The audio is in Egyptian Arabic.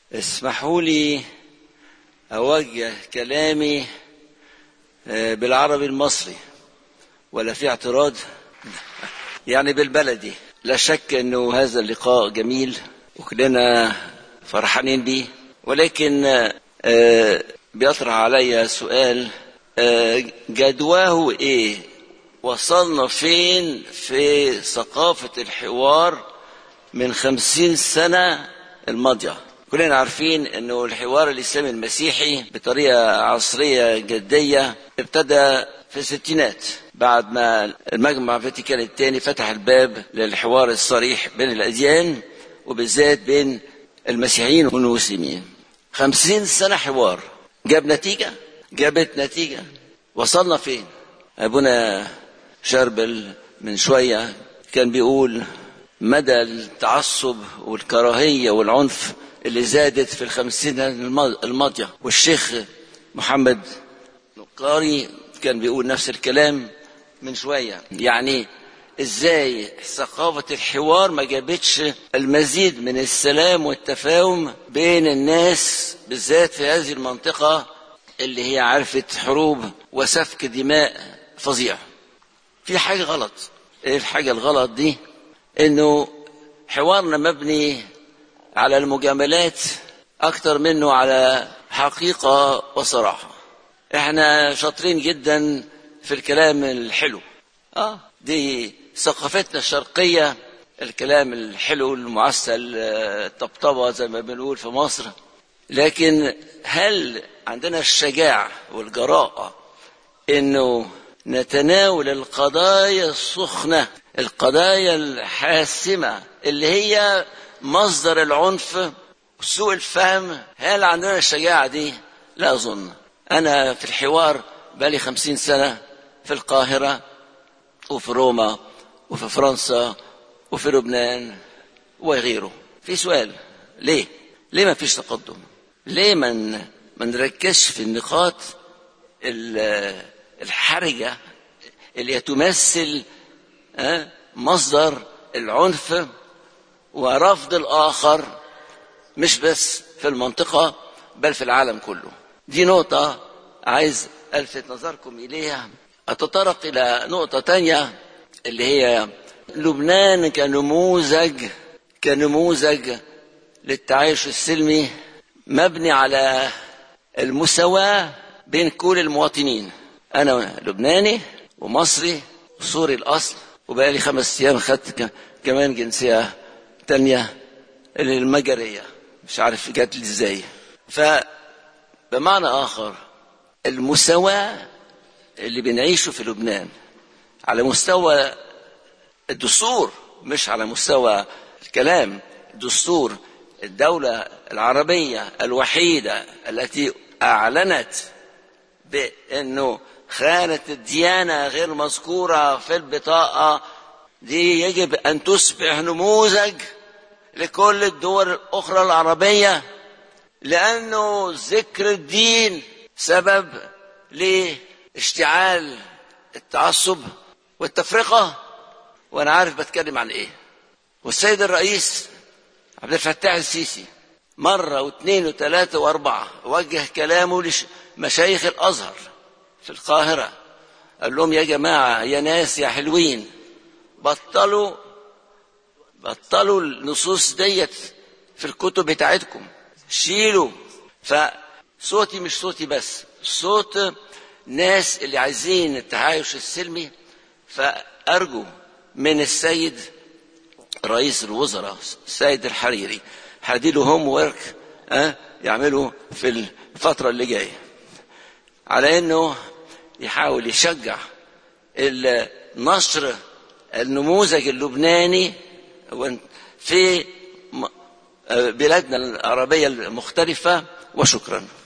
اسمحوا لي أوجه كلامي بالعربي المصري ولا في اعتراض يعني بالبلدي لا شك أنه هذا اللقاء جميل وكلنا فرحانين بيه ولكن بيطرح علي سؤال جدواه ايه وصلنا فين في ثقافة الحوار من خمسين سنة الماضية كلنا عارفين انه الحوار الاسلامي المسيحي بطريقة عصرية جدية ابتدى في الستينات بعد ما المجمع الفاتيكان الثاني فتح الباب للحوار الصريح بين الأديان وبالذات بين المسيحيين والمسلمين خمسين سنة حوار جاب نتيجة جابت نتيجة وصلنا فين أبونا شربل من شوية كان بيقول مدى التعصب والكراهية والعنف اللي زادت في الخمسين الماضية والشيخ محمد نقاري كان بيقول نفس الكلام من شوية يعني ازاي ثقافة الحوار ما جابتش المزيد من السلام والتفاهم بين الناس بالذات في هذه المنطقة اللي هي عرفت حروب وسفك دماء فظيع في حاجة غلط ايه الحاجة الغلط دي انه حوارنا مبني على المجاملات اكتر منه على حقيقة وصراحة احنا شاطرين جدا في الكلام الحلو اه دي ثقافتنا الشرقية الكلام الحلو المعسل الطبطبة زي ما بنقول في مصر لكن هل عندنا الشجاعة والجراءة انه نتناول القضايا السخنة القضايا الحاسمة اللي هي مصدر العنف وسوء الفهم هل عندنا الشجاعة دي لا أظن أنا في الحوار بقالي خمسين سنة في القاهرة وفي روما وفي فرنسا وفي لبنان وغيره في سؤال ليه ليه ما فيش تقدم ليه من ما نركزش في النقاط الحرجة اللي تمثل مصدر العنف ورفض الآخر مش بس في المنطقة بل في العالم كله دي نقطة عايز ألفت نظركم إليها أتطرق إلى نقطة تانية اللي هي لبنان كنموذج كنموذج للتعايش السلمي مبني على المساواة بين كل المواطنين أنا لبناني ومصري وسوري الأصل وبقالي خمس أيام خدت كمان جنسية تانية المجرية مش عارف جات لي ازاي فبمعنى آخر المساواة اللي بنعيشه في لبنان على مستوى الدستور مش على مستوى الكلام الدستور الدولة العربية الوحيدة التي أعلنت بأنه خانة الديانة غير مذكورة في البطاقة دي يجب أن تصبح نموذج لكل الدول الأخرى العربية لأنه ذكر الدين سبب لاشتعال التعصب والتفرقة وأنا عارف بتكلم عن إيه والسيد الرئيس عبد الفتاح السيسي مرة واثنين وثلاثة وأربعة وجه كلامه لمشايخ الأزهر في القاهرة قال لهم يا جماعة يا ناس يا حلوين بطلوا بطلوا النصوص ديت في الكتب بتاعتكم شيلوا فصوتي مش صوتي بس صوت ناس اللي عايزين التعايش السلمي فأرجو من السيد رئيس الوزراء السيد الحريري هديله هوم ورك أه يعمله في الفترة اللي جاية على انه يحاول يشجع نشر النموذج اللبناني في بلادنا العربية المختلفة وشكرا